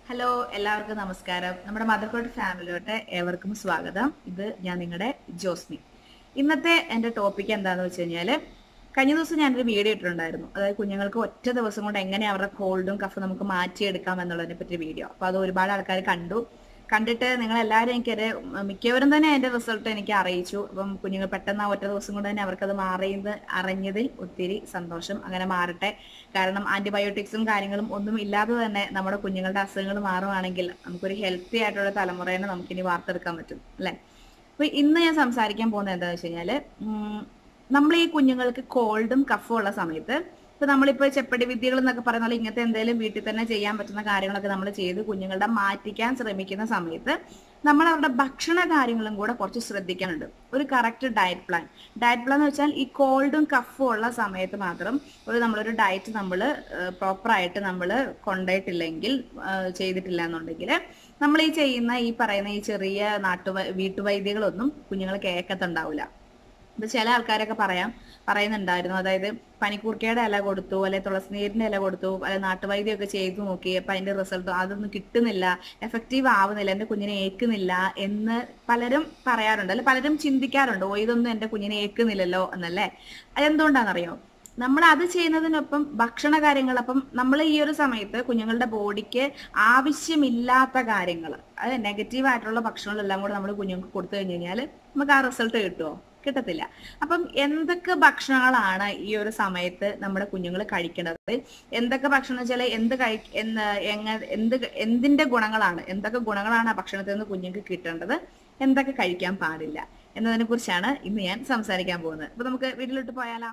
hello എല്ലാവർക്കും നമസ്കാരം നമ്മുടെ മദർകോട്ട് ഫാമിലിയോട്ട് ഏവർക്കും സ്വാഗതം ഇത് ഞാൻ നിങ്ങളുടെ ജോസ്മി ഇന്നത്തെ എൻ്റെ ടോപ്പിക് എന്താണെന്ന് വെച്ച് കഴിഞ്ഞാൽ കഴിഞ്ഞ ദിവസം ഞാനൊരു വീഡിയോ ഇട്ടിട്ടുണ്ടായിരുന്നു അതായത് കുഞ്ഞുങ്ങൾക്ക് ഒറ്റ ദിവസം കൊണ്ട് എങ്ങനെ അവരുടെ കോൾഡും കഫും നമുക്ക് മാറ്റിയെടുക്കാം എന്നുള്ളതിനെ പറ്റി വീഡിയോ അപ്പോൾ അത് ഒരുപാട് ആൾക്കാർ കണ്ടു കണ്ടിട്ട് നിങ്ങൾ എല്ലാവരും എനിക്കത് മിക്കവരും തന്നെ അതിന്റെ റിസൾട്ട് എനിക്ക് അറിയിച്ചു അപ്പം കുഞ്ഞുങ്ങൾ പെട്ടെന്ന് ആ ഒറ്റ ദിവസം കൊണ്ട് തന്നെ അവർക്കത് മാറിയത് അറിഞ്ഞതിൽ ഒത്തിരി സന്തോഷം അങ്ങനെ മാറട്ടെ കാരണം ആന്റിബയോട്ടിക്സും കാര്യങ്ങളും ഒന്നും ഇല്ലാതെ തന്നെ നമ്മുടെ കുഞ്ഞുങ്ങളുടെ അസുഖങ്ങൾ മാറുവാണെങ്കിൽ നമുക്കൊരു ഹെൽത്തി ആയിട്ടുള്ള തലമുറേനെ നമുക്കിനി വാർത്തെടുക്കാൻ പറ്റും അല്ലെ അപ്പൊ ഇന്ന് ഞാൻ സംസാരിക്കാൻ പോകുന്നത് എന്താണെന്ന് വെച്ച് കഴിഞ്ഞാല് ഉം, നമ്മൾ ഈ കുഞ്ഞുങ്ങൾക്ക് കോൾഡും കഫും ഉള്ള സമയത്ത് ഇപ്പൊ നമ്മളിപ്പോ ചെപ്പടി വിദ്യകൾ എന്നൊക്കെ പറയുന്ന പോലെ ഇങ്ങനത്തെ എന്തെങ്കിലും വീട്ടിൽ തന്നെ ചെയ്യാൻ പറ്റുന്ന കാര്യങ്ങളൊക്കെ നമ്മൾ ചെയ്ത് കുഞ്ഞുങ്ങളുടെ മാറ്റിക്കാൻ ശ്രമിക്കുന്ന സമയത്ത് നമ്മൾ അവരുടെ ഭക്ഷണ കാര്യങ്ങളും കൂടെ കുറച്ച് ശ്രദ്ധിക്കാനുണ്ട് ഒരു correct diet plan diet plan എന്ന് വെച്ചാൽ ഈ കോൾഡും കഫും ഉള്ള സമയത്ത് മാത്രം ഒരു നമ്മളൊരു ഡയറ്റ് നമ്മൾ പ്രോപ്പറായിട്ട് നമ്മൾ കൊണ്ടുപോയിട്ടില്ലെങ്കിൽ ആ, ചെയ്തിട്ടില്ല എന്നുണ്ടെങ്കിൽ നമ്മൾ ഈ ചെയ്യുന്ന ഈ പറയുന്ന ഈ ചെറിയ നാട്ടുവ വീട്ടുവൈദ്യങ്ങളൊന്നും കുഞ്ഞുങ്ങൾ കേൾക്കത്തുണ്ടാവില്ല ഇത് ചില ആൾക്കാരൊക്കെ പറയാം പറയുന്നുണ്ടായിരുന്നു അതായത് പനിക്കൂർക്കയുടെ ഇല കൊടുത്തു അല്ലെ തുളസിനീരിന്റെ ഇല കൊടുത്തു അല്ലെ നാട്ടുവൈദ്യമൊക്കെ ചെയ്തു നോക്കി അപ്പൊ അതിന്റെ റിസൾട്ട് അതൊന്നും കിട്ടുന്നില്ല എഫക്റ്റീവ് ആവുന്നില്ല എന്റെ കുഞ്ഞിനെ ഏക്കുന്നില്ല എന്ന് പലരും പറയാറുണ്ട് അല്ലെ പലരും ചിന്തിക്കാറുണ്ട് ഓ ഇതൊന്നും എന്റെ കുഞ്ഞിനെ ഏക്കുന്നില്ലല്ലോ എന്നല്ലേ അതെന്തുകൊണ്ടാണെന്നറിയോ നമ്മൾ അത് ചെയ്യുന്നതിനൊപ്പം ഭക്ഷണ കാര്യങ്ങൾ അപ്പം നമ്മൾ ഈ ഒരു സമയത്ത് കുഞ്ഞുങ്ങളുടെ ബോഡിക്ക് ആവശ്യമില്ലാത്ത കാര്യങ്ങൾ അത് നെഗറ്റീവ് ആയിട്ടുള്ള ഭക്ഷണങ്ങളെല്ലാം കൂടെ നമ്മൾ കുഞ്ഞുങ്ങൾക്ക് കൊടുത്തു കഴിഞ്ഞ് കഴിഞ്ഞാൽ നമുക്ക് ആ റിസൾട്ട് കിട്ടുമോ കിട്ടത്തില്ല അപ്പം എന്തൊക്കെ ഭക്ഷണങ്ങളാണ് ഈ ഒരു സമയത്ത് നമ്മുടെ കുഞ്ഞുങ്ങൾ കഴിക്കേണ്ടത് എന്തൊക്കെ ഭക്ഷണം വെച്ചാൽ എന്ത് കഴി എന്ന് എങ്ങ എന്ത് എന്തിന്റെ ഗുണങ്ങളാണ് എന്തൊക്കെ ഗുണങ്ങളാണ് ആ ഭക്ഷണത്തിൽ നിന്ന് കുഞ്ഞുങ്ങൾക്ക് കിട്ടേണ്ടത് എന്തൊക്കെ കഴിക്കാൻ പാടില്ല എന്നതിനെ കുറിച്ചാണ് ഇന്ന് ഞാൻ സംസാരിക്കാൻ പോകുന്നത് അപ്പൊ നമുക്ക് വീട്ടിലോട്ട് പോയാലോ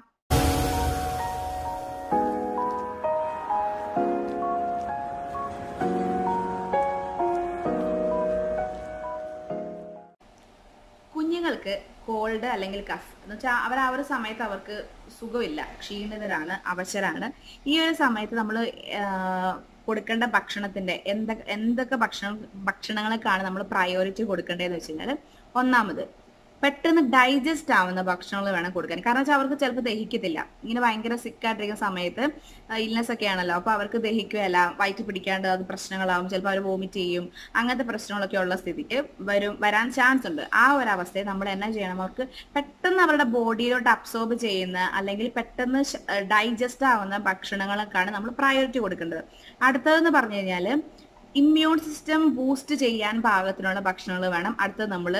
കുഞ്ഞുങ്ങൾക്ക് കോൾഡ് അല്ലെങ്കിൽ കഫ് എന്ന് വെച്ചാൽ അവർ ആ ഒരു സമയത്ത് അവർക്ക് സുഖമില്ല ക്ഷീണിതരാണ് അവശരാണ് ഈ ഒരു സമയത്ത് നമ്മൾ കൊടുക്കേണ്ട ഭക്ഷണത്തിന്റെ എന്തൊക്കെ എന്തൊക്കെ ഭക്ഷണം ഭക്ഷണങ്ങൾക്കാണ് നമ്മൾ പ്രയോറിറ്റി കൊടുക്കേണ്ടതെന്ന് വെച്ച് കഴിഞ്ഞാൽ ഒന്നാമത് പെട്ടെന്ന് ഡൈജസ്റ്റ് ആവുന്ന ഭക്ഷണങ്ങൾ വേണം കൊടുക്കാൻ കാരണം വെച്ചാൽ അവർക്ക് ചിലപ്പോൾ ദഹിക്കത്തില്ല ഇങ്ങനെ ഭയങ്കര സിക്കായിട്ടിരിക്കുന്ന സമയത്ത് ഇൽനെസ് ഒക്കെ ആണല്ലോ അപ്പൊ അവർക്ക് ദഹിക്കുകയല്ല വയറ്റ് പിടിക്കാണ്ട് അത് പ്രശ്നങ്ങളാവും ചിലപ്പോൾ അവർ വോമിറ്റ് ചെയ്യും അങ്ങനത്തെ പ്രശ്നങ്ങളൊക്കെ ഉള്ള സ്ഥിതിക്ക് വരും വരാൻ ചാൻസ് ഉണ്ട് ആ ഒരു അവസ്ഥയെ നമ്മൾ എന്നാ ചെയ്യണം അവർക്ക് പെട്ടെന്ന് അവരുടെ ബോഡിയിലോട്ട് അബ്സോർബ് ചെയ്യുന്ന അല്ലെങ്കിൽ പെട്ടെന്ന് ഡൈജസ്റ്റ് ആവുന്ന ഭക്ഷണങ്ങളൊക്കെയാണ് നമ്മൾ പ്രയോറിറ്റി കൊടുക്കേണ്ടത് അടുത്തതെന്ന് പറഞ്ഞു കഴിഞ്ഞാൽ ഇമ്മ്യൂൺ സിസ്റ്റം ബൂസ്റ്റ് ചെയ്യാൻ പാകത്തിനുള്ള ഭക്ഷണങ്ങൾ വേണം അടുത്തത് നമ്മൾ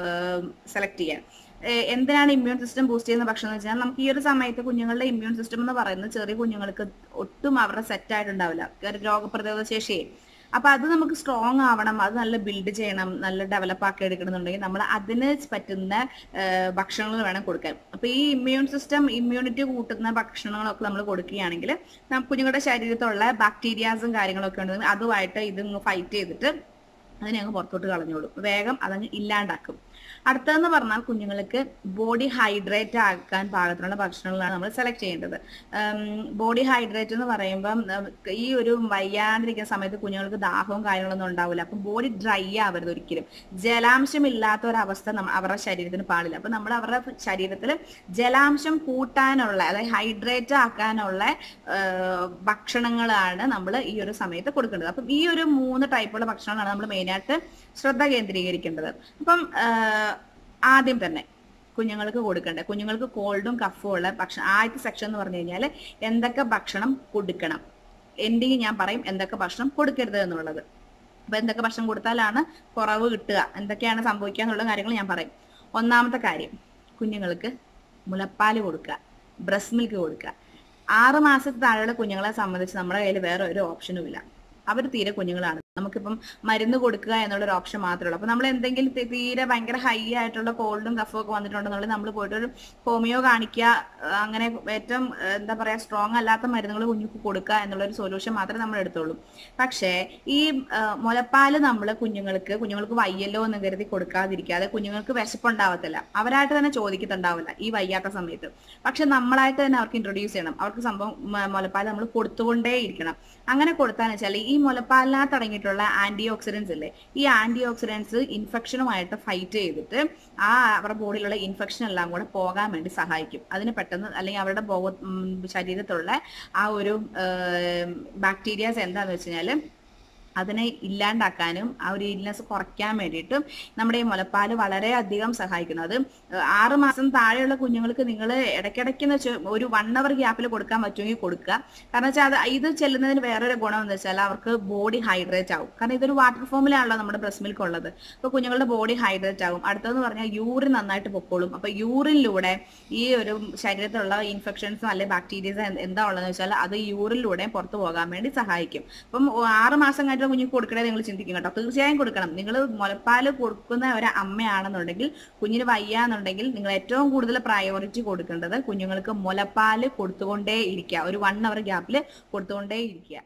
സെലക്ട് ചെയ്യാൻ ഏഹ് എന്തിനാണ് ഇമ്മ്യൂൺ സിസ്റ്റം ബൂസ്റ്റ് ചെയ്യുന്ന ഭക്ഷണം എന്ന് വെച്ചാൽ നമുക്ക് ഈ ഒരു സമയത്ത് കുഞ്ഞുങ്ങളുടെ ഇമ്മ്യൂൺ സിസ്റ്റം എന്ന് പറയുന്നത് ചെറിയ കുഞ്ഞുങ്ങൾക്ക് ഒട്ടും അവരുടെ സെറ്റ് ആയിട്ടുണ്ടാവില്ല കാരണം രോഗപ്രതിരോധ ശേഷിയെ അപ്പൊ അത് നമുക്ക് സ്ട്രോങ് ആവണം അത് നല്ല ബിൽഡ് ചെയ്യണം നല്ല ഡെവലപ്പ് ആക്കി എടുക്കണമെന്നുണ്ടെങ്കിൽ നമ്മൾ അതിന് പറ്റുന്ന ഭക്ഷണങ്ങൾ വേണം കൊടുക്കാൻ അപ്പൊ ഈ ഇമ്മ്യൂൺ സിസ്റ്റം ഇമ്മ്യൂണിറ്റി കൂട്ടുന്ന ഭക്ഷണങ്ങളൊക്കെ നമ്മൾ കൊടുക്കുകയാണെങ്കിൽ നമുക്ക് കുഞ്ഞുങ്ങളുടെ ശരീരത്തിലുള്ള ബാക്ടീരിയാസും കാര്യങ്ങളൊക്കെ ഉണ്ടെങ്കിൽ അതുമായിട്ട് ഇത് ഫൈറ്റ് ചെയ്തിട്ട് അതിനെ അങ്ങ് പുറത്തോട്ട് കളഞ്ഞോളും വേഗം അതങ്ങ് ഇല്ലാണ്ടാക്കും അടുത്തതെന്ന് പറഞ്ഞാൽ കുഞ്ഞുങ്ങൾക്ക് ബോഡി ഹൈഡ്രേറ്റ് ആക്കാൻ പാകത്തിനുള്ള ഭക്ഷണങ്ങളാണ് നമ്മൾ സെലക്ട് ചെയ്യേണ്ടത് ബോഡി ഹൈഡ്രേറ്റ് എന്ന് പറയുമ്പം ഉം, ഈ ഒരു വയ്യാണ്ടിരിക്കുന്ന സമയത്ത് കുഞ്ഞുങ്ങൾക്ക് ദാഹവും കാര്യങ്ങളൊന്നും ഉണ്ടാവില്ല അപ്പം ബോഡി ഡ്രൈ ആവരുത് ഒരിക്കലും ജലാംശം ഇല്ലാത്ത ഒരവസ്ഥ നമ്മ- അവരുടെ ശരീരത്തിന് പാടില്ല അപ്പൊ നമ്മൾ അവരുടെ ശരീരത്തിൽ ജലാംശം കൂട്ടാനുള്ള അതായത് ഹൈഡ്രേറ്റ് ആക്കാനുള്ള ആ, ഭക്ഷണങ്ങളാണ് നമ്മൾ ഈ ഒരു സമയത്ത് കൊടുക്കേണ്ടത് അപ്പം ഈ ഒരു മൂന്ന് ടൈപ്പുള്ള ഭക്ഷണങ്ങളാണ് നമ്മൾ മെയിനായിട്ട് ശ്രദ്ധ കേന്ദ്രീകരിക്കേണ്ടത് അപ്പം ആ, ആദ്യം തന്നെ കുഞ്ഞുങ്ങൾക്ക് കൊടുക്കേണ്ടത് കുഞ്ഞുങ്ങൾക്ക് കോൾഡും കഫും ഉള്ള ഭക്ഷണം ആദ്യത്തെ സെക്ഷൻ എന്ന് പറഞ്ഞു കഴിഞ്ഞാൽ എന്തൊക്കെ ഭക്ഷണം കൊടുക്കണം എൻഡിങ് ഞാൻ പറയും എന്തൊക്കെ ഭക്ഷണം കൊടുക്കരുത് എന്നുള്ളത് അപ്പൊ എന്തൊക്കെ ഭക്ഷണം കൊടുത്താലാണ് കുറവ് കിട്ടുക എന്തൊക്കെയാണ് സംഭവിക്കുക എന്നുള്ള കാര്യങ്ങൾ ഞാൻ പറയും ഒന്നാമത്തെ കാര്യം കുഞ്ഞുങ്ങൾക്ക് മുലപ്പാല് കൊടുക്കുക ബ്രസ്റ്റ് മിൽക്ക് കൊടുക്കുക ആറ് മാസത്തിൽ താഴെയുള്ള കുഞ്ഞുങ്ങളെ സംബന്ധിച്ച് നമ്മുടെ കയ്യിൽ വേറെ ഒരു ഓപ്ഷനും ഇല്ല അവർ തീരെ കുഞ്ഞുങ്ങളാണ് നമുക്കിപ്പം മരുന്ന് കൊടുക്കുക എന്നുള്ള ഒരു ഓപ്ഷൻ മാത്രമേ ഉള്ളൂ അപ്പൊ നമ്മൾ എന്തെങ്കിലും തി- തീരെ ഭയങ്കര ഹൈ ആയിട്ടുള്ള കോൾഡും കഫും ഒക്കെ വന്നിട്ടുണ്ടെന്നുണ്ടെങ്കിൽ നമ്മൾ പോയിട്ട് ഒരു ഹോമിയോ കാണിക്കുക ആ, അങ്ങനെ ഏറ്റവും ആ, എന്താ പറയാ സ്ട്രോങ് അല്ലാത്ത മരുന്നുകൾ കുഞ്ഞുങ്ങൾക്ക് കൊടുക്കുക എന്നുള്ള ഒരു സൊല്യൂഷൻ മാത്രമേ നമ്മൾ എടുത്തുള്ളൂ പക്ഷേ ഈ ആ, മുലപ്പാല് നമ്മൾ കുഞ്ഞുങ്ങൾക്ക് കുഞ്ഞുങ്ങൾക്ക് വയ്യല്ലോ എന്ന് കരുതി കൊടുക്കാതിരിക്കാതെ കുഞ്ഞുങ്ങൾക്ക് വിശപ്പുണ്ടാവത്തില്ല അവരായിട്ട് തന്നെ ചോദിക്കത്തുണ്ടാവില്ല ഈ വയ്യാത്ത സമയത്ത് പക്ഷെ നമ്മളായിട്ട് തന്നെ അവർക്ക് ഇൻട്രൊഡ്യൂസ് ചെയ്യണം അവർക്ക് സംഭവം മ- മുലപ്പാൽ നമ്മൾ കൊടുത്തുകൊണ്ടേ ഇരിക്കണം അങ്ങനെ കൊടുത്താന്ന് വെച്ചാൽ ഈ മുലപ്പാലിനകത്ത് അടങ്ങിയിട്ടുള്ള ആന്റി ഓക്സിഡൻസ് ഇല്ലേ ഈ ആന്റി ഓക്സിഡൻസ് ഇൻഫെക്ഷനുമായിട്ട് ഫൈറ്റ് ചെയ്തിട്ട് ആ അവരുടെ ബോഡിയിലുള്ള ഇൻഫെക്ഷൻ എല്ലാം കൂടെ പോകാൻ വേണ്ടി സഹായിക്കും അതിന് പെട്ടെന്ന് അല്ലെങ്കിൽ അവരുടെ ബോധ ഉം, ശരീരത്തിലുള്ള ആ ഒരു ബാക്ടീരിയാസ് എന്താന്ന് വെച്ച് കഴിഞ്ഞാൽ അതിനെ ഇല്ലാണ്ടാക്കാനും ആ ഒരു ഇൽനെസ് കുറയ്ക്കാൻ വേണ്ടിയിട്ടും നമ്മുടെ ഈ മുലപ്പാൽ വളരെയധികം സഹായിക്കുന്നു അത് ആറ് മാസം താഴെയുള്ള കുഞ്ഞുങ്ങൾക്ക് നിങ്ങൾ ഇടയ്ക്കിടയ്ക്ക് എന്ന് വെച്ചാൽ ഒരു വൺ അവർ ഗ്യാപ്പിൽ കൊടുക്കാൻ പറ്റുമെങ്കിൽ കൊടുക്കുക കാരണം വെച്ചാൽ അത് ഇത് ചെല്ലുന്നതിന് വേറൊരു ഗുണം എന്ന് വെച്ചാൽ അവർക്ക് ബോഡി ഹൈഡ്രേറ്റ് ആവും കാരണം ഇതൊരു വാട്ടർ ഫോമിലാണല്ലോ നമ്മുടെ ബ്രസ്റ്റ് മിൽക്ക് ഉള്ളത് അപ്പോൾ കുഞ്ഞുങ്ങളുടെ ബോഡി ഹൈഡ്രേറ്റ് ആവും അടുത്തതെന്ന് പറഞ്ഞാൽ യൂറിൻ നന്നായിട്ട് പൊക്കോളും അപ്പോൾ യൂറിനിലൂടെ ഈ ഒരു ശരീരത്തിലുള്ള ഇൻഫെക്ഷൻസും അല്ലെങ്കിൽ ബാക്ടീരിയസ് എന്താ ഉള്ളതെന്ന് വെച്ചാൽ അത് യൂറിനിലൂടെ പുറത്തു പോകാൻ വേണ്ടി സഹായിക്കും അപ്പം ആറ് മാസം കഴിഞ്ഞിട്ട് കുഞ്ഞിക്ക് കൊടുക്കണേ നിങ്ങൾ ചിന്തിക്കും കേട്ടോ തീർച്ചയായും കൊടുക്കണം നിങ്ങൾ മുലപ്പാൽ കൊടുക്കുന്ന ഒരു അമ്മയാണെന്നുണ്ടെങ്കിൽ കുഞ്ഞിന് വയ്യാന്നുണ്ടെങ്കിൽ നിങ്ങൾ ഏറ്റവും കൂടുതൽ പ്രയോറിറ്റി കൊടുക്കേണ്ടത് കുഞ്ഞുങ്ങൾക്ക് മുലപ്പാല് കൊടുത്തുകൊണ്ടേ ഇരിക്കുക ഒരു വൺ അവർ ഗ്യാപ്പിൽ കൊടുത്തുകൊണ്ടേ ഇരിക്കുക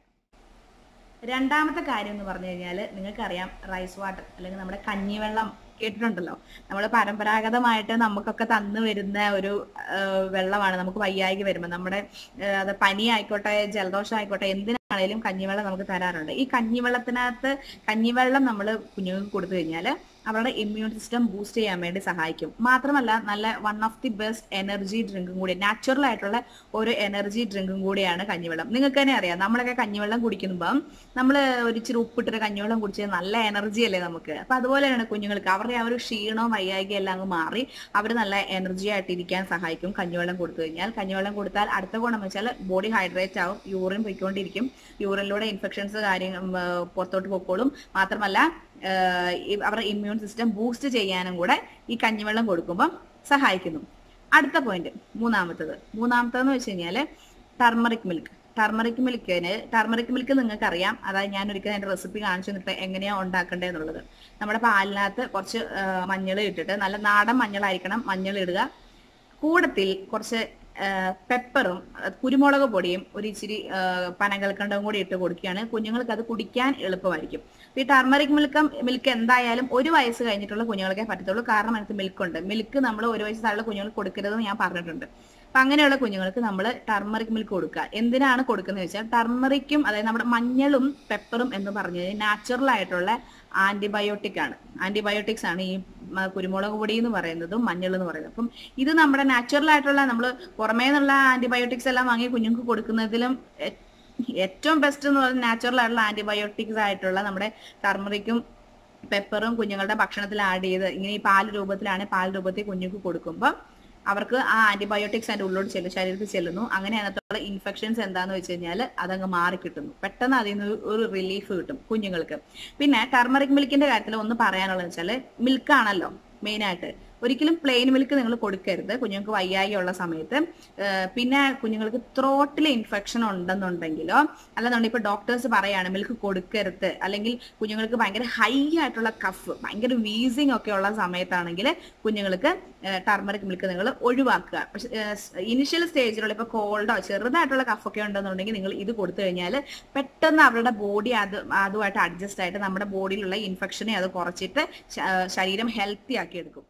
രണ്ടാമത്തെ കാര്യം എന്ന് പറഞ്ഞു കഴിഞ്ഞാൽ നിങ്ങൾക്കറിയാം റൈസ് വാട്ടർ അല്ലെങ്കിൽ നമ്മുടെ കഞ്ഞിവെള്ളം കേട്ടിട്ടുണ്ടല്ലോ നമ്മൾ പരമ്പരാഗതമായിട്ട് നമുക്കൊക്കെ തന്നു വരുന്ന ഒരു ആ, വെള്ളമാണ് നമുക്ക് വയ്യായ്ക വരുമ്പോൾ നമ്മുടെ ആ, അത് പനി ആയിക്കോട്ടെ ജലദോഷം ആയിക്കോട്ടെ എന്തിനാണേലും കഞ്ഞിവെള്ളം നമുക്ക് തരാറുണ്ട് ഈ കഞ്ഞിവെള്ളത്തിനകത്ത് കഞ്ഞിവെള്ളം നമ്മൾ കുഞ്ഞുങ്ങൾക്ക് കൊടുത്തു കഴിഞ്ഞാൽ അവരുടെ ഇമ്മ്യൂൺ സിസ്റ്റം ബൂസ്റ്റ് ചെയ്യാൻ വേണ്ടി സഹായിക്കും മാത്രമല്ല നല്ല one of the best energy ഡ്രിങ്കും കൂടി നാച്ചുറൽ ആയിട്ടുള്ള ഒരു എനർജി ഡ്രിങ്കും കൂടിയാണ് കഞ്ഞിവെള്ളം നിങ്ങൾക്ക് തന്നെ അറിയാം നമ്മളൊക്കെ കഞ്ഞിവെള്ളം കുടിക്കുമ്പം നമ്മൾ ഒരു ഇച്ചിരി ഉപ്പിട്ടൊരു കഞ്ഞിവെള്ളം കുടിച്ചാൽ നല്ല എനർജി അല്ലേ നമുക്ക് അപ്പൊ അതുപോലെയാണ് കുഞ്ഞുങ്ങൾക്ക് അവരുടെ ആ ഒരു ക്ഷീണവും വയ്യായികയും എല്ലാം അങ്ങ് മാറി അവർ നല്ല എനർജി ആയിട്ട് ഇരിക്കാൻ സഹായിക്കും കഞ്ഞിവെള്ളം കൊടുത്തു കഴിഞ്ഞാൽ കഞ്ഞിവെള്ളം കൊടുത്താൽ അടുത്ത ഗുണം വെച്ചാൽ ബോഡി ഹൈഡ്രേറ്റ് ആവും യൂറിൻ പോയിക്കൊണ്ടിരിക്കും യൂറിനിലൂടെ ഇൻഫെക്ഷൻസ് കാര്യം ഉം, ആ, പുറത്തോട്ട് പൊക്കോളും മാത്രമല്ല ആഹ് ഈ- അവരുടെ ഇമ്മ്യൂൺ സിസ്റ്റം ബൂസ്റ്റ് ചെയ്യാനും കൂടെ ഈ കഞ്ഞിവെള്ളം കൊടുക്കുമ്പം സഹായിക്കുന്നു അടുത്ത പോയിന്റ് മൂന്നാമത്തത് മൂന്നാമത്തതെന്ന് വെച്ച് കഴിഞ്ഞാല് ടർമറിക് മിൽക്ക് ടർമറിക് മിൽക്കിന് ടർമറിക് മിൽക്ക് നിങ്ങൾക്ക് അറിയാം അതായത് ഞാൻ ഒരിക്കലും അതിന്റെ റെസിപ്പി കാണിച്ചു തന്നിട്ട് എങ്ങനെയാ ഉണ്ടാക്കേണ്ടതെന്നുള്ളത് നമ്മുടെ പാലിനകത്ത് കുറച്ച് മഞ്ഞൾ ഇട്ടിട്ട് നല്ല നാടൻ മഞ്ഞളായിരിക്കണം മഞ്ഞൾ ഇടുക കൂടത്തിൽ കുറച്ച് പെപ്പറും കുരുമുളക് പൊടിയും ഒരു ഇച്ചിരി ആ, പനകൽക്കണ്ടവും കൂടി ഇട്ട് കൊടുക്കുകയാണ് കുഞ്ഞുങ്ങൾക്ക് അത് കുടിക്കാൻ എളുപ്പമായിരിക്കും ഈ ടർമറിക് മിൽക്ക് മിൽക്ക് എന്തായാലും ഒരു വയസ്സ് കഴിഞ്ഞിട്ടുള്ള കുഞ്ഞുങ്ങൾക്കേ പറ്റത്തുള്ളൂ കാരണം അതിനകത്ത് മിൽക്ക് ഉണ്ട് മിൽക്ക് നമ്മൾ ഒരു വയസ്സ് താഴെ കുഞ്ഞുങ്ങൾക്ക് കൊടുക്കരുതെന്ന് ഞാൻ പറഞ്ഞിട്ടുണ്ട് അപ്പൊ അങ്ങനെയുള്ള കുഞ്ഞുങ്ങൾക്ക് നമ്മൾ ടർമറിക് മിൽക്ക് കൊടുക്കുക എന്തിനാണ് കൊടുക്കുന്നത് വെച്ചാൽ ടർമറിക്കും അതായത് നമ്മുടെ മഞ്ഞളും പെപ്പറും എന്ന് പറഞ്ഞു കഴിഞ്ഞാൽ നാച്ചുറൽ ആയിട്ടുള്ള ആന്റിബയോട്ടിക് ആണ് ആന്റിബയോട്ടിക്സ് ആണ് ഈ മ, കുരുമുളക് പൊടി എന്ന് പറയുന്നതും മഞ്ഞൾ എന്ന് പറയുന്നത് അപ്പം ഇത് നമ്മുടെ നാച്ചുറൽ ആയിട്ടുള്ള നമ്മൾ പുറമേ നിന്നുള്ള ആന്റിബയോട്ടിക്സ് എല്ലാം വാങ്ങി കുഞ്ഞുങ്ങൾക്ക് കൊടുക്കുന്നതിലും എ- ഏറ്റവും ബെസ്റ്റ് എന്ന് പറയുന്നത് നാച്ചുറൽ ആയിട്ടുള്ള ആന്റിബയോട്ടിക്സ് ആയിട്ടുള്ള നമ്മുടെ ടർമറിക്കും പെപ്പറും കുഞ്ഞുങ്ങളുടെ ഭക്ഷണത്തിൽ ആഡ് ചെയ്ത് ഇങ്ങനെ ഈ പാൽ രൂപത്തിലാണ് പാൽ രൂപത്തിൽ കുഞ്ഞുങ്ങൾക്ക് കൊടുക്കുമ്പോൾ അവർക്ക് ആ ആന്റിബയോട്ടിക്സ് അതിന്റെ ഉള്ളോട്ട് ചെല്ലും ശരീരത്തിൽ ചെല്ലുന്നു അങ്ങനെ അതിനകത്തുള്ള ഇൻഫെക്ഷൻസ് എന്താന്ന് വെച്ച് കഴിഞ്ഞാൽ അതങ്ങ് മാറി കിട്ടുന്നു പെട്ടെന്ന് അതിൽ നിന്ന് ഒരു റിലീഫ് കിട്ടും കുഞ്ഞുങ്ങൾക്ക് പിന്നെ ടർമറിക് മിൽക്കിന്റെ കാര്യത്തിൽ ഒന്ന് പറയാനുള്ളത് വെച്ചാൽ മിൽക്ക് ആണല്ലോ മെയിൻ ആയിട്ട് ഒരിക്കലും പ്ലെയിൻ മിൽക്ക് നിങ്ങൾ കൊടുക്കരുത് കുഞ്ഞുങ്ങൾക്ക് വയ്യായി ഉള്ള സമയത്ത് ഏഹ് പിന്നെ കുഞ്ഞുങ്ങൾക്ക് ത്രോട്ടിൽ ഇൻഫെക്ഷൻ ഉണ്ടെന്നുണ്ടെങ്കിലോ അല്ലെന്നുണ്ടെങ്കിൽ ഇപ്പൊ ഡോക്ടേഴ്സ് പറയാണ് മിൽക്ക് കൊടുക്കരുത് അല്ലെങ്കിൽ കുഞ്ഞുങ്ങൾക്ക് ഭയങ്കര ഹൈ ആയിട്ടുള്ള കഫ് ഭയങ്കര വീസിങ് ഒക്കെ ഉള്ള സമയത്താണെങ്കിൽ കുഞ്ഞുങ്ങൾക്ക് ടർമറിക് മിൽക്ക് നിങ്ങൾ ഒഴിവാക്കുക പക്ഷെ ഇനിഷ്യൽ സ്റ്റേജിലുള്ള ഇപ്പൊ കോൾഡോ ചെറുതായിട്ടുള്ള കഫൊക്കെ ഉണ്ടെന്നുണ്ടെങ്കിൽ നിങ്ങൾ ഇത് കൊടുത്തു കഴിഞ്ഞാൽ പെട്ടെന്ന് അവരുടെ ബോഡി അത് അതുമായിട്ട് അഡ്ജസ്റ്റ് ആയിട്ട് നമ്മുടെ ബോഡിയിലുള്ള ഇൻഫെക്ഷനെ അത് കുറച്ചിട്ട് ശ- ശരീരം ഹെൽത്തി ആക്കി എടുക്കും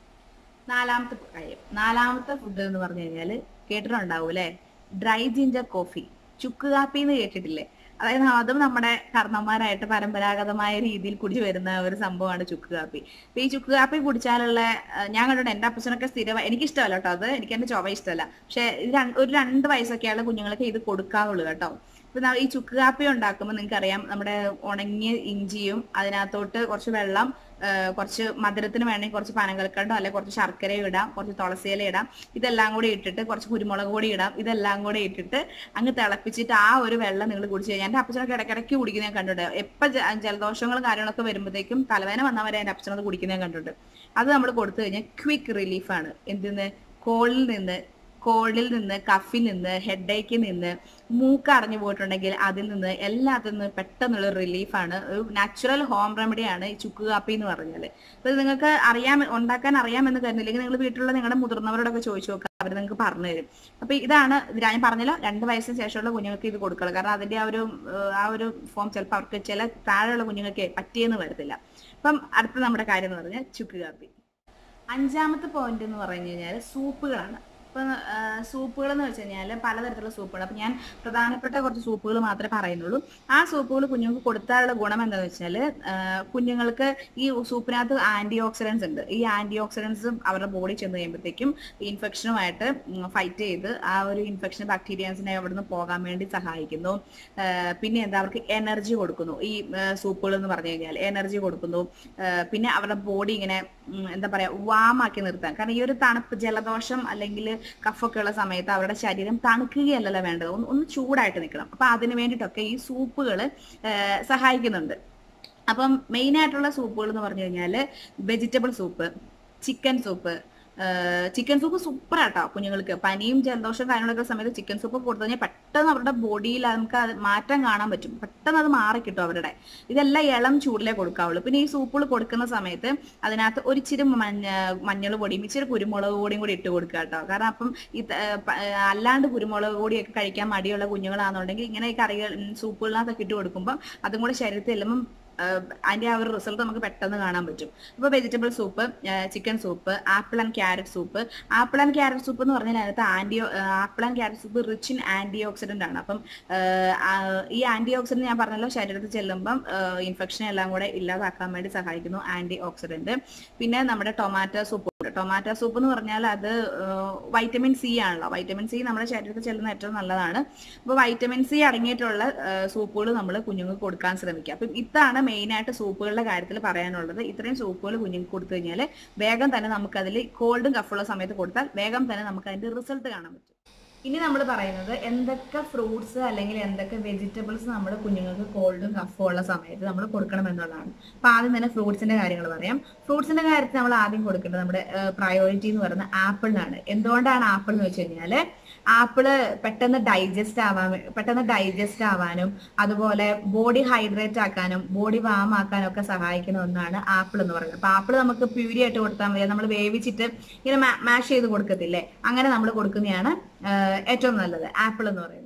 നാലാമത്തെ കാര്യം നാലാമത്തെ ഫുഡ് എന്ന് പറഞ്ഞു കഴിഞ്ഞാൽ കേട്ടിട്ടുണ്ടാവും അല്ലെ ഡ്രൈ ജിഞ്ചർ കോഫി ചുക്ക് കാപ്പി എന്ന് കേട്ടിട്ടില്ലേ അതായത് അതും നമ്മുടെ കർണന്മാരായിട്ട് പരമ്പരാഗതമായ രീതിയിൽ കുടിച്ചു വരുന്ന ഒരു സംഭവമാണ് ചുക്ക് കാപ്പി അപ്പൊ ഈ ചുക്ക് കാപ്പി കുടിച്ചാലുള്ള ആ, ഞാൻ കണ്ടിട്ടുണ്ട് എന്റെ അപ്പച്ചനൊക്കെ സ്ഥിരം എനിക്ക് ഇഷ്ടമല്ല കേട്ടോ അത് എനിക്ക് എന്റെ ചൊവ ഇഷ്ടമല്ല പക്ഷെ ഇത് രണ്ട്- ഒരു രണ്ട് വയസ്സൊക്കെയുള്ള കുഞ്ഞുങ്ങൾക്ക് ഇത് കൊടുക്കാവുള്ളൂ കേട്ടോ ഇപ്പൊ ന- ഈ ചുക്ക് കാപ്പി ഉണ്ടാക്കുമ്പോൾ നിങ്ങൾക്ക് അറിയാം നമ്മുടെ ഉണങ്ങിയ ഇഞ്ചിയും അതിനകത്തോട്ട് കുറച്ച് വെള്ളം ആ, കുറച്ച് മധുരത്തിന് വേണമെങ്കിൽ കുറച്ച് പനകൽക്കണ്ടോ അല്ലെങ്കിൽ കുറച്ച് ശർക്കരയും ഇടാം കുറച്ച് തുളസിയില ഇടാം ഇതെല്ലാം കൂടി ഇട്ടിട്ട് കുറച്ച് കുരുമുളക് പൊടി ഇടാം ഇതെല്ലാം കൂടി ഇട്ടിട്ട് അങ്ങ് തിളപ്പിച്ചിട്ട് ആ ഒരു വെള്ളം നിങ്ങൾ കുടിച്ചു കഴിഞ്ഞാൽ എൻ്റെ അപ്പച്ചനൊക്കെ ഇടയ്ക്കിടയ്ക്ക് കുടിക്കുന്ന ഞാൻ കണ്ടിട്ടുണ്ട് എപ്പോൾ ജലദോഷങ്ങളും കാര്യങ്ങളൊക്കെ വരുമ്പോഴത്തേക്കും തലവേദന വന്നവരെ എൻ്റെ അപ്പച്ചനത് കുടിക്കുന്ന ഞാൻ കണ്ടിട്ടുണ്ട് അത് നമ്മൾ കൊടുത്തു കഴിഞ്ഞാൽ ക്വിക്ക് റിലീഫാണ് എന്തിന്ന് കോളിൽ നിന്ന് കോളിൽ നിന്ന് കഫിൽ നിന്ന് ഹെഡേക്കിൽ നിന്ന് മൂക്ക് അടഞ്ഞു പോയിട്ടുണ്ടെങ്കിൽ അതിൽ നിന്ന് എല്ലാത്തിൽ നിന്ന് പെട്ടെന്നുള്ള റിലീഫാണ് ഒരു നാച്ചുറൽ ഹോം റെമഡിയാണ് ഈ ചുക്ക് കാപ്പി എന്ന് പറഞ്ഞാൽ അപ്പൊ ഇത് നിങ്ങൾക്ക് അറിയാം ഉണ്ടാക്കാൻ അറിയാമെന്ന് കരുതില്ലെങ്കിൽ നിങ്ങൾ വീട്ടിലുള്ള നിങ്ങളുടെ മുതിർന്നവരോടൊക്കെ ചോദിച്ചു നോക്കുക അവർ നിങ്ങൾക്ക് പറഞ്ഞു തരും അപ്പൊ ഇതാണ് ഇത് ഞാൻ പറഞ്ഞല്ലോ രണ്ട് വയസ്സിന് ശേഷമുള്ള കുഞ്ഞുങ്ങൾക്ക് ഇത് കൊടുക്കണം കാരണം അതിന്റെ ആ ഒരു ഏഹ്, ആ ഒരു ഫോം ചിലപ്പോൾ അവർക്ക് ചില താഴെയുള്ള കുഞ്ഞുങ്ങൾക്ക് പറ്റിയെന്ന് വരത്തില്ല അപ്പം അടുത്ത നമ്മുടെ കാര്യം എന്ന് പറഞ്ഞാൽ ചുക്ക് കാപ്പി അഞ്ചാമത്തെ പോയിന്റ് എന്ന് പറഞ്ഞു കഴിഞ്ഞാൽ സൂപ്പുകളാണ് ഇപ്പം സൂപ്പുകൾ എന്ന് വെച്ച് കഴിഞ്ഞാൽ പലതരത്തിലുള്ള സൂപ്പുകൾ അപ്പം ഞാൻ പ്രധാനപ്പെട്ട കുറച്ച് സൂപ്പുകൾ മാത്രമേ പറയുന്നുള്ളൂ ആ സൂപ്പുകൾ കുഞ്ഞുങ്ങൾക്ക് കൊടുത്താലുള്ള ഗുണം എന്താണെന്ന് വെച്ചാൽ കുഞ്ഞുങ്ങൾക്ക് ഈ സൂപ്പിനകത്ത് ആന്റി ഓക്സിഡൻസ് ഉണ്ട് ഈ ആന്റി ഓക്സിഡൻസും അവരുടെ ബോഡി ചെന്ന് കഴിയുമ്പോഴത്തേക്കും ഇൻഫെക്ഷനുമായിട്ട് ഫൈറ്റ് ചെയ്ത് ആ ഒരു ഇൻഫെക്ഷൻ ബാക്ടീരിയാസിനെ അവിടെ നിന്ന് പോകാൻ വേണ്ടി സഹായിക്കുന്നു ആ, പിന്നെ എന്താ അവർക്ക് എനർജി കൊടുക്കുന്നു ഈ സൂപ്പുകൾ എന്ന് പറഞ്ഞു കഴിഞ്ഞാൽ എനർജി കൊടുക്കുന്നു ആ, പിന്നെ അവരുടെ ബോഡി ഇങ്ങനെ ഉം, എന്താ പറയാ വാമാക്കി നിർത്താൻ കാരണം ഈ ഒരു തണുപ്പ് ജലദോഷം അല്ലെങ്കിൽ കഫൊക്കെ ഉള്ള സമയത്ത് അവരുടെ ശരീരം തണുക്കുകയല്ലല്ലോ വേണ്ടത് ഒന്ന് ഒന്ന് ചൂടായിട്ട് നിൽക്കണം അപ്പൊ അതിന് വേണ്ടിയിട്ടൊക്കെ ഈ സൂപ്പുകൾ സഹായിക്കുന്നുണ്ട് അപ്പം മെയിൻ ആയിട്ടുള്ള സൂപ്പുകൾ എന്ന് പറഞ്ഞു കഴിഞ്ഞാൽ vegetable soup chicken soup chicken soup super ആട്ടോ കുഞ്ഞുങ്ങൾക്ക് പനിയും ജലദോഷം കാര്യങ്ങളൊക്കെ സമയത്ത് ചിക്കൻ സൂപ്പ് കൊടുത്തു കഴിഞ്ഞാൽ പെട്ടെന്ന് അവരുടെ ബോഡിയിൽ നമുക്ക് അത് മാറ്റം കാണാൻ പറ്റും പെട്ടെന്ന് അത് മാറി കിട്ടും അവരുടെ ഇതെല്ലാം ഇളം ചൂടിലേ കൊടുക്കാവുള്ളൂ പിന്നെ ഈ സൂപ്പുകൾ കൊടുക്കുന്ന സമയത്ത് അതിനകത്ത് ഒരു ഇച്ചിരി മഞ്ഞ മഞ്ഞൾ പൊടിയും ഇച്ചിരി കുരുമുളക് പൊടിയും കൂടി ഇട്ട് കൊടുക്കുക കേട്ടോ കാരണം അപ്പം ഈ ത- ഏർ പ- ഏർ അല്ലാണ്ട് കുരുമുളക് പൊടിയൊക്കെ കഴിക്കാൻ മടിയുള്ള കുഞ്ഞുങ്ങളാണെന്നുണ്ടെങ്കിൽ ഇങ്ങനെ ഈ കറികൾ ഉം, സൂപ്പുകളിനകത്തൊക്കെ ഇട്ട് കൊടുക്കുമ്പോൾ അതും കൂടെ ശരീരത്തിൽ ചെല്ലുമ്പം ഏഹ് അതിന്റെ ആ ഒരു റിസൾട്ട് നമുക്ക് പെട്ടെന്ന് കാണാൻ പറ്റും അപ്പോൾ vegetable soup chicken soup apple and carrot soup apple and carrot soup എന്ന് പറഞ്ഞാൽ അതിനകത്ത് anti apple and carrot soup rich in antioxidant ആണ് അപ്പം ഏഹ് ആ ഈ ആന്റി ഓക്സിഡന്റ് ഞാൻ പറഞ്ഞല്ലോ ശരീരത്തിൽ ചെല്ലുമ്പം ഇൻഫെക്ഷൻ എല്ലാം കൂടെ ഇല്ലാതാക്കാൻ വേണ്ടി സഹായിക്കുന്നു ആന്റി ഓക്സിഡന്റ് പിന്നെ നമ്മുടെ ടൊമാറ്റോ സൂപ്പ് ഉണ്ട് ടൊമാറ്റോ സൂപ്പ് എന്ന് പറഞ്ഞാൽ അത് വൈറ്റമിൻ സി ആണല്ലോ വൈറ്റമിൻ സി നമ്മുടെ ശരീരത്തിൽ ചെല്ലുന്ന ഏറ്റവും നല്ലതാണ് അപ്പോൾ വൈറ്റമിൻ സി അടങ്ങിയിട്ടുള്ള സൂപ്പുകൾ നമ്മൾ കുഞ്ഞുങ്ങൾക്ക് കൊടുക്കാൻ ശ്രമിക്കുക അപ്പം ഇതാണ് മെയിൻ ആയിട്ട് സൂപ്പുകളുടെ കാര്യത്തിൽ പറയാനുള്ളത് ഇത്രയും സൂപ്പുകൾ കുഞ്ഞുങ്ങൾക്ക് കൊടുത്തു കഴിഞ്ഞാൽ വേഗം തന്നെ നമുക്കതിൽ കോൾഡും കഫുള്ള സമയത്ത് കൊടുത്താൽ വേഗം തന്നെ നമുക്ക് അതിന്റെ റിസൾട്ട് കാണാൻ പറ്റും ഇനി നമ്മൾ പറയുന്നത് എന്തൊക്കെ ഫ്രൂട്ട്സ് അല്ലെങ്കിൽ എന്തൊക്കെ വെജിറ്റബിൾസ് നമ്മൾ കുഞ്ഞുങ്ങൾക്ക് കോൾഡും കഫും ഉള്ള സമയത്ത് നമ്മൾ കൊടുക്കണം എന്നുള്ളതാണ് അപ്പൊ ആദ്യം തന്നെ ഫ്രൂട്ട്സിന്റെ കാര്യങ്ങൾ പറയാം ഫ്രൂട്ട്സിന്റെ കാര്യത്തിൽ നമ്മൾ ആദ്യം കൊടുക്കേണ്ടത് നമ്മുടെ പ്രയോറിറ്റി എന്ന് പറയുന്നത് ആപ്പിളിനാണ് എന്തുകൊണ്ടാണ് ആപ്പിൾ എന്ന് വെച്ച് കഴിഞ്ഞാല് ആപ്പിള് പെട്ടെന്ന് ഡൈജസ്റ്റ് ആവാൻ വേ- പെട്ടെന്ന് ഡൈജസ്റ്റ് ആവാനും അതുപോലെ ബോഡി ഹൈഡ്രേറ്റ് ആക്കാനും ബോഡി വാം ആക്കാനും ഒക്കെ സഹായിക്കുന്ന ഒന്നാണ് ആപ്പിൾ എന്ന് പറയുന്നത് അപ്പൊ ആപ്പിൾ നമുക്ക് പ്യൂരി ആയിട്ട് കൊടുത്താൽ മതി നമ്മൾ വേവിച്ചിട്ട് ഇങ്ങനെ മാഷ് ചെയ്ത് കൊടുക്കത്തില്ലേ അങ്ങനെ നമ്മൾ കൊടുക്കുന്നതാണ് ആഹ് ഏറ്റവും നല്ലത് ആപ്പിൾ എന്ന് പറയുന്നത്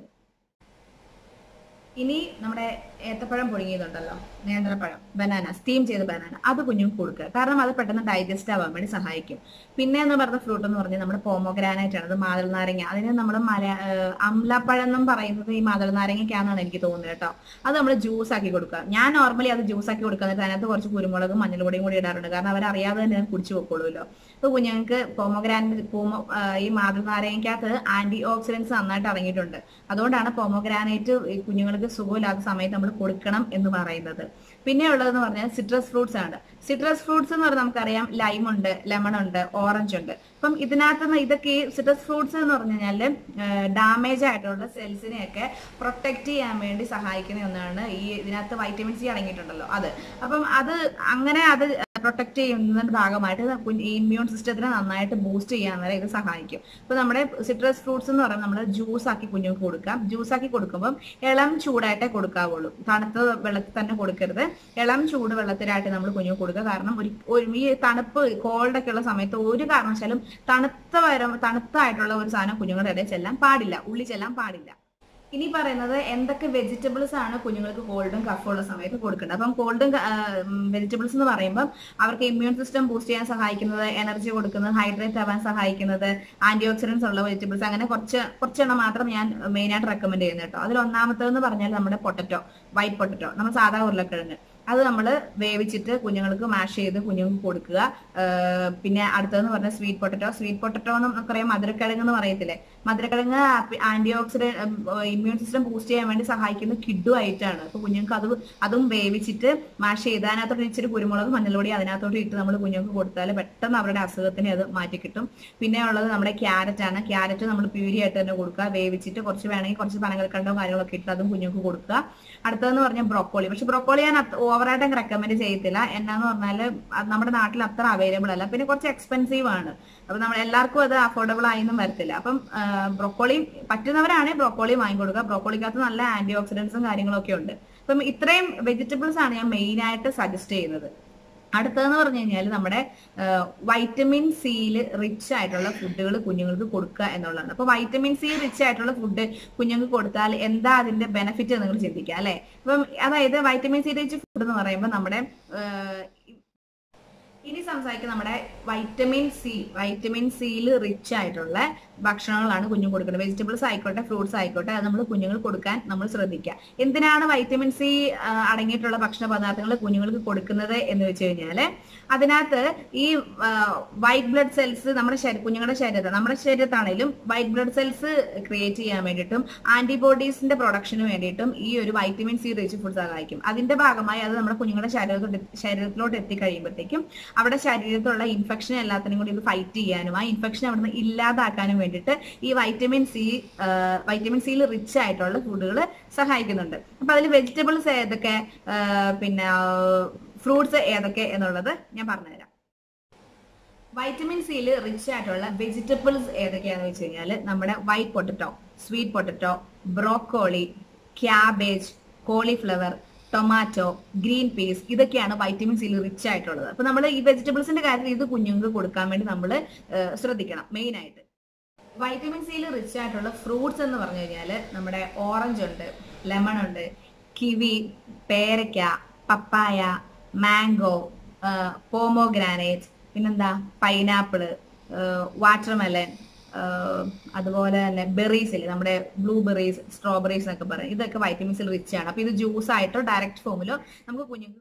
ഇനി നമ്മുടെ ഏത്തപ്പഴം പുഴുങ്ങിയതുണ്ടല്ലോ നേന്ത്രപ്പഴം ബനാന സ്റ്റീം ചെയ്ത ബനാന അത് കുഞ്ഞുങ്ങൾക്ക് കൊടുക്കുക കാരണം അത് പെട്ടെന്ന് ഡൈജസ്റ്റ് ആവാൻ വേണ്ടി സഹായിക്കും പിന്നെ എന്ന് പറഞ്ഞ ഫ്രൂട്ട് എന്ന് പറഞ്ഞാൽ നമ്മുടെ പോമോഗ്രാനൈറ്റ് ആണ് അത് മാതൾ നാരങ്ങ അതിന് നമ്മൾ മല ഏഹ് അംലപ്പഴം എന്നും പറയുന്നത് ഈ മാതൾ നാരങ്ങയ്ക്കാണെന്നാണ് എനിക്ക് തോന്നുന്നത് കേട്ടോ അത് നമ്മൾ ജ്യൂസ് ആക്കി കൊടുക്കുക ഞാൻ നോർമലി അത് ജ്യൂസ് ആക്കി കൊടുക്കുന്നത് അതിനകത്ത് കുറച്ച് കുരുമുളകും മഞ്ഞൾപ്പൊടിയും കൂടി ഇടാറുണ്ട് കാരണം അവരറിയാതെ തന്നെ അത് കുടിച്ചു പോയിക്കോളൂല്ലോ ഇപ്പൊ കുഞ്ഞുങ്ങൾക്ക് പോമോഗ്രാനൈറ്റ് പോമോ ഏഹ് ഈ മാതൃ നാരങ്ങയ്ക്കകത്ത് ആന്റി ഓക്സിഡൻസ് നന്നായിട്ട് ഇറങ്ങിയിട്ടുണ്ട് അതുകൊണ്ടാണ് പോമോഗ്രാനൈറ്റ് ഈ കുഞ്ഞുങ്ങൾക്ക് സുഖമില്ലാത്ത സമയത്ത് നമ്മൾ കൊടുക്കണം എന്ന് പറയുന്നത് പിന്നെ ഉള്ളതെന്ന് പറഞ്ഞാൽ സിട്രസ് ഫ്രൂട്ട്സ് ആണ് സിട്രസ് ഫ്രൂട്ട്സ് എന്ന് പറഞ്ഞാൽ നമുക്കറിയാം ലൈം ഉണ്ട് ലെമൺ ഉണ്ട് ഓറഞ്ച് ഉണ്ട് അപ്പം ഇതിനകത്ത് നിന്ന് ഇതൊക്കെ സിട്രസ് ഫ്രൂട്ട്സ് എന്ന് പറഞ്ഞു കഴിഞ്ഞാൽ ഡാമേജ് ആയിട്ടുള്ള സെൽസിനെയൊക്കെ പ്രൊട്ടക്ട് ചെയ്യാൻ വേണ്ടി സഹായിക്കുന്ന ഒന്നാണ് ഈ ഇതിനകത്ത് വൈറ്റമിൻ സി അടങ്ങിയിട്ടുണ്ടല്ലോ അത് അപ്പം അത് അങ്ങനെ അത് പ്രൊട്ടക്ട് ചെയ്യുന്നതിന്റെ ഭാഗമായിട്ട് ഇമ്മ്യൂൺ സിസ്റ്റത്തിനെ നന്നായിട്ട് ബൂസ്റ്റ് ചെയ്യാൻ വരെ ഇത് സഹായിക്കും ഇപ്പൊ നമ്മുടെ സിട്രസ് ഫ്രൂട്ട്സ് എന്ന് പറയുമ്പോൾ നമ്മൾ ജ്യൂസ് ആക്കി കുഞ്ഞുങ്ങൾക്ക് കൊടുക്കാം ജ്യൂസ് ആക്കി കൊടുക്കുമ്പോൾ ഇളം ചൂടായിട്ടേ കൊടുക്കാവുള്ളൂ തണുത്ത വെള്ളത്തിൽ തന്നെ കൊടുക്കരുത് ഇളം ചൂട് വെള്ളത്തിലായിട്ട് നമ്മൾ കുഞ്ഞുങ്ങൾക്ക് കൊടുക്കുക കാരണം ഒരു ഒരു ഈ തണുപ്പ് കോൾഡ് ഒക്കെ ഉള്ള സമയത്ത് ഒരു കാരണവശാലും തണുത്ത വരം തണുത്തായിട്ടുള്ള ഒരു സാധനം കുഞ്ഞുങ്ങളുടെ ഇടയിൽ ചെല്ലാൻ പാടില്ല ഉള്ളി ചെല്ലാൻ പാടില്ല ഇനി പറയുന്നത് എന്തൊക്കെ വെജിറ്റബിൾസ് ആണ് കുഞ്ഞുങ്ങൾക്ക് കോൾഡും കഫും ഉള്ള സമയത്ത് കൊടുക്കേണ്ടത് അപ്പം കോൾഡും വെജിറ്റബിൾസ് എന്ന് പറയുമ്പോൾ അവർക്ക് ഇമ്മ്യൂൺ സിസ്റ്റം ബൂസ്റ്റ് ചെയ്യാൻ സഹായിക്കുന്നത് എനർജി കൊടുക്കുന്നത് ഹൈഡ്രേറ്റ് ആവാൻ സഹായിക്കുന്നത് ആന്റി ഓക്സിഡൻസ് ഉള്ള വെജിറ്റബിൾസ് അങ്ങനെ കുറച്ച് കുറച്ചെണ്ണം മാത്രം ഞാൻ മെയിൻ ആയിട്ട് റെക്കമെൻഡ് ചെയ്യുന്നത് കേട്ടോ അതിൽ ഒന്നാമത്തേന്ന് പറഞ്ഞാൽ നമ്മുടെ പൊട്ടറ്റോ വൈറ്റ് പൊട്ടറ്റോ നമ്മൾ സാധാ ഉരുളക്കിഴങ്ങ് അത് നമ്മൾ വേവിച്ചിട്ട് കുഞ്ഞുങ്ങൾക്ക് മാഷ് ചെയ്ത് കുഞ്ഞുങ്ങൾക്ക് കൊടുക്കുക ആഹ് പിന്നെ അടുത്തതെന്ന് പറഞ്ഞാൽ സ്വീറ്റ് പൊട്ടറ്റോ സ്വീറ്റ് പൊട്ടറ്റോ എന്ന് നമുക്കറിയാം മധുരക്കിഴങ്ങ് എന്ന് പറയത്തില്ലേ മധുരക്കിഴങ്ങ് antioxidant immune system boost ചെയ്യാൻ വേണ്ടി സഹായിക്കുന്ന കിഡു ആയിട്ടാണ് അപ്പൊ കുഞ്ഞുങ്ങൾക്ക് അത് അതും വേവിച്ചിട്ട് മാഷ് ചെയ്ത് അതിനകത്തോട്ട് ഇച്ചിരി കുരുമുളക് മഞ്ഞൾപ്പൊടി അതിനകത്തോട്ട് ഇട്ട് നമ്മൾ കുഞ്ഞുങ്ങൾക്ക് കൊടുത്താൽ പെട്ടെന്ന് അവരുടെ അസുഖത്തിനെ അത് മാറ്റി കിട്ടും പിന്നെ ഉള്ളത് നമ്മുടെ ക്യാരറ്റ് ആണ് ക്യാരറ്റ് നമ്മൾ പ്യൂരി ആയിട്ട് തന്നെ കൊടുക്കുക വേവിച്ചിട്ട് കുറച്ച് വേണമെങ്കിൽ കുറച്ച് പനകൽക്കണ്ടോ കാര്യങ്ങളൊക്കെ ഇട്ട് അതും കുഞ്ഞുങ്ങൾക്ക് കൊടുക്കുക അടുത്തതെന്ന് പറഞ്ഞാൽ ബ്രോക്കോളി പക്ഷെ ബ്രോക്കോളി ഞാൻ ഓവറായിട്ട് റെക്കമെൻഡ് ചെയ്യത്തില്ല എന്നാന്ന് പറഞ്ഞാൽ അത് നമ്മുടെ നാട്ടിൽ അത്ര അവൈലബിൾ അല്ല പിന്നെ കുറച്ച് എക്സ്പെൻസീവ് ആണ് അപ്പൊ നമ്മൾ എല്ലാവർക്കും അത് അഫോർഡബിൾ ആയൊന്നും വരത്തില്ല അപ്പം ബ്രോക്കോളി പറ്റുന്നവരാണെങ്കിൽ ബ്രോക്കോളി വാങ്ങിക്കൊടുക്കുക ബ്രോക്കോളിക്കകത്ത് നല്ല ആന്റി ഓക്സിഡൻസും കാര്യങ്ങളൊക്കെ ഉണ്ട് അപ്പം ഇത്രയും വെജിറ്റബിൾസ് ആണ് ഞാൻ മെയിൻ ആയിട്ട് സജസ്റ്റ് ചെയ്യുന്നത് അടുത്തതെന്ന് പറഞ്ഞു കഴിഞ്ഞാൽ നമ്മുടെ വൈറ്റമിൻ സിയിൽ റിച്ച് ആയിട്ടുള്ള ഫുഡുകൾ കുഞ്ഞുങ്ങൾക്ക് കൊടുക്കുക എന്നുള്ളതാണ് അപ്പൊ വൈറ്റമിൻ സി റിച്ച് ആയിട്ടുള്ള ഫുഡ് കുഞ്ഞുങ്ങൾക്ക് കൊടുത്താൽ എന്താ അതിന്റെ ബെനിഫിറ്റ് നിങ്ങൾ ചിന്തിക്കുക അല്ലെ അപ്പം അതായത് വൈറ്റമിൻ സി റിച്ച് ഫുഡ് എന്ന് പറയുമ്പോൾ നമ്മുടെ ഏഹ്, ഇനി സംസാരിക്കുന്ന നമ്മുടെ വൈറ്റമിൻ സി വൈറ്റമിൻ സിയിൽ റിച്ച് ആയിട്ടുള്ള ഭക്ഷണങ്ങളാണ് കുഞ്ഞു കൊടുക്കുന്നത് വെജിറ്റബിൾസ് ആയിക്കോട്ടെ ഫ്രൂട്ട്സ് ആയിക്കോട്ടെ അത് നമ്മൾ കുഞ്ഞുങ്ങൾ കൊടുക്കാൻ നമ്മൾ ശ്രദ്ധിക്കുക എന്തിനാണ് വൈറ്റമിൻ സി അടങ്ങിയിട്ടുള്ള ഭക്ഷണ പദാർത്ഥങ്ങൾ കുഞ്ഞുങ്ങൾക്ക് കൊടുക്കുന്നത് എന്ന് വെച്ച് കഴിഞ്ഞാല് അതിനകത്ത് ഈ വൈറ്റ് ബ്ലഡ് സെൽസ് നമ്മുടെ ശരീര കുഞ്ഞുങ്ങളുടെ ശരീരത്തിൽ നമ്മുടെ ശരീരത്താണേലും വൈറ്റ് ബ്ലഡ് സെൽസ് ക്രിയേറ്റ് ചെയ്യാൻ വേണ്ടിയിട്ടും ആന്റിബോഡീസിന്റെ പ്രൊഡക്ഷന് വേണ്ടിയിട്ടും ഈ ഒരു വൈറ്റമിൻ സി റിച്ച് ഫുഡ് സഹായിക്കും അതിന്റെ ഭാഗമായി അത് നമ്മുടെ കുഞ്ഞുങ്ങളുടെ ശരീരത്തോട്ട് ശരീരത്തിലോട്ട് എത്തിക്കഴിയുമ്പോഴത്തേക്കും അവിടെ ശരീരത്തിലുള്ള ഇൻഫെക്ഷൻ എല്ലാത്തിനും കൂടി ഇത് ഫൈറ്റ് ചെയ്യാനും ആ ഇൻഫെക്ഷൻ അവിടുന്ന് ഇല്ലാതാക്കാനും വേണ്ടിയിട്ട് ഈ വൈറ്റമിൻ സി വൈറ്റമിൻ സിയിൽ റിച്ച് ആയിട്ടുള്ള ഫുഡുകൾ സഹായിക്കുന്നുണ്ട് അപ്പൊ അതിൽ വെജിറ്റബിൾസ് ഏതൊക്കെ ആ, പിന്നെ ഫ്രൂട്ട്സ് ഏതൊക്കെ എന്നുള്ളത് ഞാൻ പറഞ്ഞുതരാം വൈറ്റമിൻ സിയിൽ റിച്ച് ആയിട്ടുള്ള വെജിറ്റബിൾസ് ഏതൊക്കെയാണെന്ന് വെച്ച് കഴിഞ്ഞാൽ നമ്മുടെ white potato sweet potato broccoli cabbage cauliflower tomato green peas ഇതൊക്കെയാണ് വൈറ്റമിൻ സിയിൽ റിച്ച് ആയിട്ടുള്ളത് അപ്പൊ നമ്മൾ ഈ വെജിറ്റബിൾസിന്റെ കാര്യത്തിൽ ഇത് കുഞ്ഞുങ്ങൾക്ക് കൊടുക്കാൻ വേണ്ടി നമ്മൾ ശ്രദ്ധിക്കണം മെയിൻ ആയിട്ട് വൈറ്റമിൻ സിയിൽ റിച്ച് ആയിട്ടുള്ള ഫ്രൂട്ട്സ് എന്ന് പറഞ്ഞു കഴിഞ്ഞാൽ നമ്മുടെ ഓറഞ്ച് ഉണ്ട് ലെമൺ ഉണ്ട് കിവി പേരയ്ക്ക പപ്പായ മാംഗോ പോമോഗ്രാനൈറ്റ് പിന്നെന്താ പൈനാപ്പിള് വാട്ടർമെലൻ അതുപോലെ തന്നെ ബെറീസ് ഇല്ലേ നമ്മുടെ ബ്ലൂ ബെറീസ് സ്ട്രോബെറീസ് എന്നൊക്കെ പറയും ഇതൊക്കെ വൈറ്റമിൻസിൽ റിച്ച് ആണ് അപ്പൊ ഇത് ജ്യൂസ് ആയിട്ടോ ഡയറക്റ്റ് ഫോമിലോ നമുക്ക് കുഞ്ഞുങ്ങൾക്ക്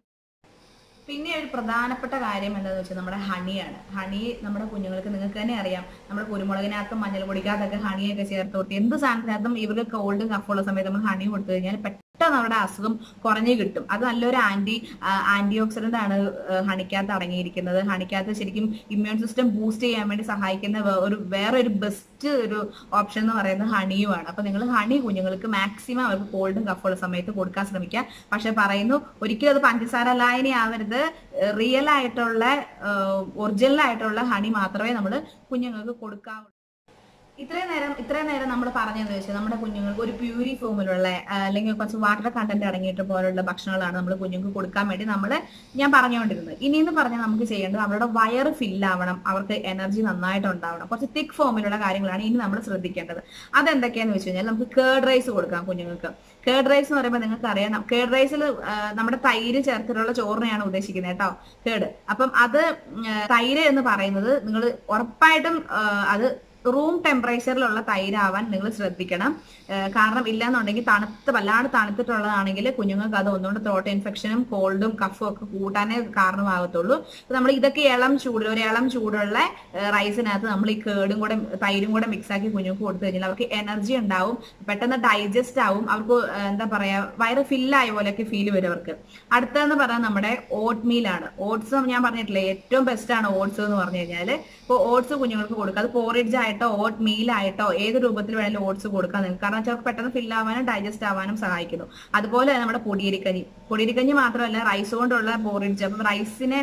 പിന്നെ ഒരു പ്രധാനപ്പെട്ട കാര്യം എന്താണെന്ന് വെച്ചാൽ നമ്മുടെ ഹണിയാണ് ഹണി നമ്മുടെ കുഞ്ഞുങ്ങൾക്ക് നിങ്ങൾക്ക് തന്നെ അറിയാം നമ്മുടെ കുരുമുളകിനകത്തും മഞ്ഞൾ പൊടിക്കകത്തൊക്കെ ഹണിയൊക്കെ ചേർത്ത് കൊടുത്ത് എന്ത് സാധനത്തിനകത്തും ഇവർക്ക് കോൾഡും കഫുള്ള സമയത്ത് നമ്മൾ ഹണി കൊടുത്തു കഴിഞ്ഞാൽ പെട്ടെന്ന് അവരുടെ അസുഖം കുറഞ്ഞു കിട്ടും അത് നല്ലൊരു ആന്റി ആന്റി ഓക്സിഡന്റ് ആണ് ആ, ഹണിക്കകത്ത് അടങ്ങിയിരിക്കുന്നത് ഹണിക്കകത്ത് ശരിക്കും ഇമ്മ്യൂൺ സിസ്റ്റം ബൂസ്റ്റ് ചെയ്യാൻ വേണ്ടി സഹായിക്കുന്ന വേ- ഒരു വേറെ ഒരു ബെസ്റ്റ് ഒരു ഓപ്ഷൻ എന്ന് പറയുന്നത് ഹണിയുമാണ് അപ്പൊ നിങ്ങൾ ഹണി കുഞ്ഞുങ്ങൾക്ക് മാക്സിമം അവർക്ക് കോൾഡും കഫുള്ള സമയത്ത് കൊടുക്കാൻ ശ്രമിക്കുക പക്ഷെ പറയുന്നു ഒരിക്കലും അത് പഞ്ചസാര ലായനി ആവരുത് റിയൽ ആയിട്ടുള്ള ഒറിജിനൽ ആയിട്ടുള്ള ഹണി മാത്രമേ നമ്മൾ കുഞ്ഞുങ്ങൾക്ക് കൊടുക്കാവൂ ഇത്രയും നേരം ഇത്രയും നേരം നമ്മൾ പറഞ്ഞതെന്ന് വെച്ചാൽ നമ്മുടെ കുഞ്ഞുങ്ങൾക്ക് ഒരു പ്യൂരി ഫോമിലുള്ള ആ, അല്ലെങ്കിൽ കുറച്ച് വാട്ടർ കണ്ടന്റ് അടങ്ങിയിട്ട് പോലുള്ള ഭക്ഷണങ്ങളാണ് നമ്മൾ കുഞ്ഞുങ്ങൾക്ക് കൊടുക്കാൻ വേണ്ടി നമ്മൾ ഞാൻ പറഞ്ഞുകൊണ്ടിരുന്നത് ഇനി എന്ന് പറഞ്ഞാൽ നമുക്ക് ചെയ്യേണ്ടത് അവരുടെ വയറ് ഫില്ലാവണം അവർക്ക് എനർജി നന്നായിട്ട് ഉണ്ടാവണം കുറച്ച് തിക്ക് ഫോമിലുള്ള കാര്യങ്ങളാണ് ഇനി നമ്മൾ ശ്രദ്ധിക്കേണ്ടത് അതെന്തൊക്കെയാന്ന് വെച്ച് കഴിഞ്ഞാൽ നമുക്ക് കേർഡ് റൈസ് കൊടുക്കാം കുഞ്ഞുങ്ങൾക്ക് കേർഡ് റൈസ് എന്ന് പറയുമ്പോൾ നിങ്ങൾക്ക് അറിയാം കേർഡ് റൈസിൽ നമ്മുടെ തൈര് ചേർത്തിട്ടുള്ള ചോറിനെയാണ് ഉദ്ദേശിക്കുന്നത് കേട്ടോ കേട് അപ്പം അത് ഉം, ആ, തൈര് എന്ന് പറയുന്നത് നിങ്ങൾ ഉറപ്പായിട്ടും ആ, അത് റൂം ടെമ്പറേച്ചറിലുള്ള തൈരാവാൻ നിങ്ങൾ ശ്രദ്ധിക്കണം ഏഹ് കാരണം ഇല്ലാന്നുണ്ടെങ്കിൽ തണുത്ത് വല്ലാണ്ട് തണുത്തിട്ടുള്ളതാണെങ്കിൽ കുഞ്ഞുങ്ങൾക്ക് അത് ഒന്നുകൊണ്ട് ത്രോട്ട് ഇൻഫെക്ഷനും കോൾഡും കഫും ഒക്കെ കൂട്ടാനേ കാരണമാകത്തുള്ളൂ അപ്പൊ നമ്മൾ ഇതൊക്കെ ഇളം ചൂട് ഒരു ഇളം ചൂടുള്ള ഏഹ് റൈസിനകത്ത് നമ്മൾ ഈ കേടും കൂടെ തൈരും കൂടെ മിക്സ് ആക്കി കുഞ്ഞുങ്ങൾക്ക് കൊടുത്തു കഴിഞ്ഞാൽ അവർക്ക് എനർജി ഉണ്ടാവും പെട്ടെന്ന് ഡൈജസ്റ്റ് ആവും അവർക്ക് ഏഹ് എന്താ പറയാ വയറ് ഫില്ലായ പോലെയൊക്കെ ഫീൽ വരും അവർക്ക് അടുത്തതെന്ന് പറഞ്ഞാൽ നമ്മുടെ ഓട്ട് മീലാണ് ഓട്സ് ഞാൻ പറഞ്ഞിട്ടില്ലേ ഏറ്റവും ബെസ്റ്റ് ആണ് ഓട്സ് എന്ന് പറഞ്ഞു കഴിഞ്ഞാൽ ഇപ്പോൾ ഓട്സ് കുഞ്ഞുങ്ങൾക്ക് കൊടുക്കുക അത് പോറിഡ്ജ് ആയിട്ടോ ഓട്ട് മീൽ ആയിട്ടോ ഏത് രൂപത്തിൽ വേണമെങ്കിലും ഓട്സ് കൊടുക്കാം നിങ്ങൾക്ക് കാരണം വെച്ചാൽ പെട്ടെന്ന് ഫിൽ ആവാനും ഡൈജസ്റ്റ് ആവാനും സഹായിക്കുന്നു അതുപോലെ തന്നെ നമ്മുടെ പൊടിയരിക്കഞ്ഞി പൊടിയരിക്കഞ്ഞി മാത്രമല്ല റൈസ് കൊണ്ടുള്ള പോറിഡ്ജ് അപ്പം റൈസിനെ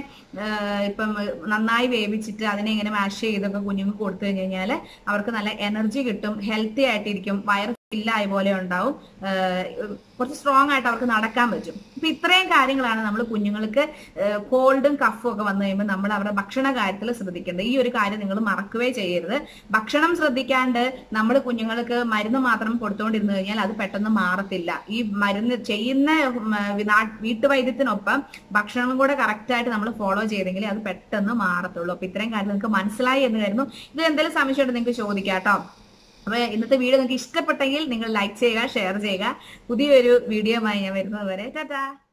ഇപ്പം നന്നായി വേവിച്ചിട്ട് അതിനെ ഇങ്ങനെ മാഷ് ചെയ്തൊക്കെ കുഞ്ഞുങ്ങൾക്ക് കൊടുത്തു കഴിഞ്ഞ് കഴിഞ്ഞാൽ അവർക്ക് നല്ല എനർജി കിട്ടും ഹെൽത്തി ആയിട്ടിരിക്കും വയർ ഫില്ലായ പോലെ ഉണ്ടാവും ആഹ് കുറച്ച് സ്ട്രോങ് ആയിട്ട് അവർക്ക് നടക്കാൻ പറ്റും അപ്പൊ ഇത്രയും കാര്യങ്ങളാണ് നമ്മൾ കുഞ്ഞുങ്ങൾക്ക് കോൾഡും കഫും ഒക്കെ വന്നു കഴിയുമ്പോൾ നമ്മൾ അവരുടെ ഭക്ഷണ കാര്യത്തിൽ ശ്രദ്ധിക്കേണ്ടത് ഈ ഒരു കാര്യം നിങ്ങൾ മറക്കുകയേ ചെയ്യരുത് ഭക്ഷണം ശ്രദ്ധിക്കാണ്ട് നമ്മൾ കുഞ്ഞുങ്ങൾക്ക് മരുന്ന് മാത്രം കൊടുത്തുകൊണ്ടിരുന്നു കഴിഞ്ഞാൽ അത് പെട്ടെന്ന് മാറത്തില്ല ഈ മരുന്ന് ചെയ്യുന്ന ഉം, നാ- വീട്ടുവൈദ്യത്തിനൊപ്പം ഭക്ഷണം കൂടെ കറക്റ്റ് ആയിട്ട് നമ്മൾ ഫോളോ ചെയ്തെങ്കിൽ അത് പെട്ടെന്ന് മാറത്തുള്ളൂ അപ്പൊ ഇത്രയും കാര്യം നിങ്ങൾക്ക് മനസ്സിലായി എന്ന് കരുതുന്നു ഇത് എന്തെങ്കിലും സംശയമുണ്ട് നിങ്ങൾക്ക് ചോദിക്കാം കേട്ടോ അപ്പൊ ഇന്നത്തെ വീഡിയോ നിങ്ങൾക്ക് ഇഷ്ടപ്പെട്ടെങ്കിൽ നിങ്ങൾ ലൈക്ക് ചെയ്യുക ഷെയർ ചെയ്യുക പുതിയൊരു വീഡിയോ ഞാൻ വരുന്നത് വരെ ടാറ്റാ